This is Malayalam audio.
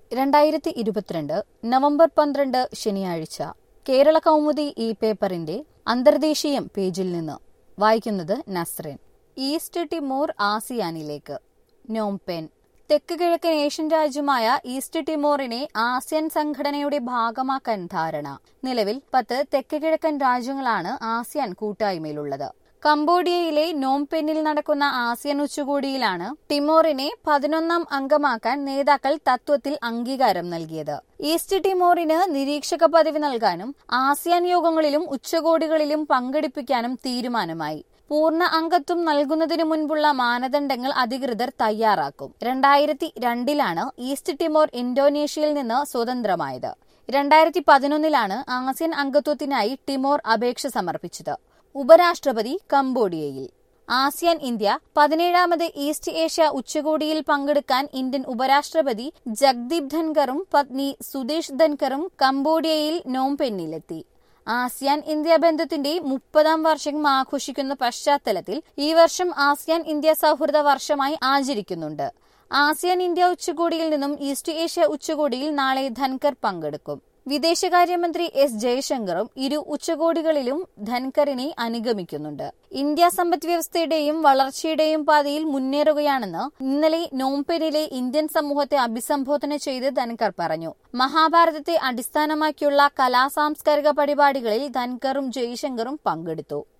രണ്ടായിരത്തി ഇരുപത്തിരണ്ട് നവംബർ പന്ത്രണ്ട് ശനിയാഴ്ച കേരള കൗമുദി ഈ പേപ്പറിന്റെ അന്തർദേശീയം പേജിൽ നിന്ന് വായിക്കുന്നത് നസ്രൻ ഈസ്റ്റ് ടിമോർ ആസിയാനിലേക്ക് നോംപെൻ തെക്ക് കിഴക്കൻ ഏഷ്യൻ രാജ്യമായ ഈസ്റ്റ് ടിമോറിനെ ആസിയൻ സംഘടനയുടെ ഭാഗമാക്കാൻ ധാരണ നിലവിൽ പത്ത് തെക്ക് കിഴക്കൻ രാജ്യങ്ങളാണ് ആസിയാൻ കൂട്ടായ്മയിലുള്ളത് കംബോഡിയയിലെ നോംപെന്നിൽ നടക്കുന്ന ആസിയൻ ഉച്ചകോടിയിലാണ് ടിമോറിനെ പതിനൊന്നാം അംഗമാക്കാൻ നേതാക്കൾ തത്വത്തിൽ അംഗീകാരം നൽകിയത് ഈസ്റ്റ് ടിമോറിന് നിരീക്ഷക പദവി നൽകാനും ആസിയാൻ യോഗങ്ങളിലും ഉച്ചകോടികളിലും പങ്കെടുപ്പിക്കാനും തീരുമാനമായി പൂർണ്ണ അംഗത്വം നൽകുന്നതിനു മുൻപുള്ള മാനദണ്ഡങ്ങൾ അധികൃതർ തയ്യാറാക്കും രണ്ടായിരത്തി രണ്ടിലാണ് ഈസ്റ്റ് ടിമോർ ഇന്തോനേഷ്യയിൽ നിന്ന് സ്വതന്ത്രമായത് രണ്ടായിരത്തി പതിനൊന്നിലാണ് ആസിയൻ അംഗത്വത്തിനായി ടിമോർ അപേക്ഷ സമർപ്പിച്ചത് ഉപരാഷ്ട്രപതി കംബോഡിയയിൽ ആസിയാൻ ഇന്ത്യ പതിനേഴാമത് ഈസ്റ്റ് ഏഷ്യ ഉച്ചകോടിയിൽ പങ്കെടുക്കാൻ ഇന്ത്യൻ ഉപരാഷ്ട്രപതി ജഗ്ദീപ് ധൻഖറും പത്നി സുദേശ് ധൻഖറും കംബോഡിയയിൽ നോംപെന്നിലെത്തി ആസിയാൻ ഇന്ത്യ ബന്ധത്തിന്റെ മുപ്പതാം വർഷം ആഘോഷിക്കുന്ന പശ്ചാത്തലത്തിൽ ഈ വർഷം ആസിയാൻ ഇന്ത്യ സൗഹൃദ വർഷമായി ആചരിക്കുന്നുണ്ട് ആസിയാൻ ഇന്ത്യ ഉച്ചകോടിയിൽ നിന്നും ഈസ്റ്റ് ഏഷ്യ ഉച്ചകോടിയിൽ നാളെ ധൻകർ പങ്കെടുക്കും വിദേശകാര്യമന്ത്രി എസ് ജയശങ്കറും ഇരു ഉച്ചകോടികളിലും ധൻകറിനെ അനുഗമിക്കുന്നുണ്ട് ഇന്ത്യ സമ്പദ് വ്യവസ്ഥയുടെയും വളർച്ചയുടെയും പാതയിൽ മുന്നേറുകയാണെന്ന് ഇന്നലെ നോംപെനിലെ ഇന്ത്യൻ സമൂഹത്തെ അഭിസംബോധന ചെയ്ത് ധൻകർ പറഞ്ഞു മഹാഭാരതത്തെ അടിസ്ഥാനമാക്കിയുള്ള കലാസാംസ്കാരിക പരിപാടികളിൽ ധൻകറും ജയശങ്കറും പങ്കെടുത്തു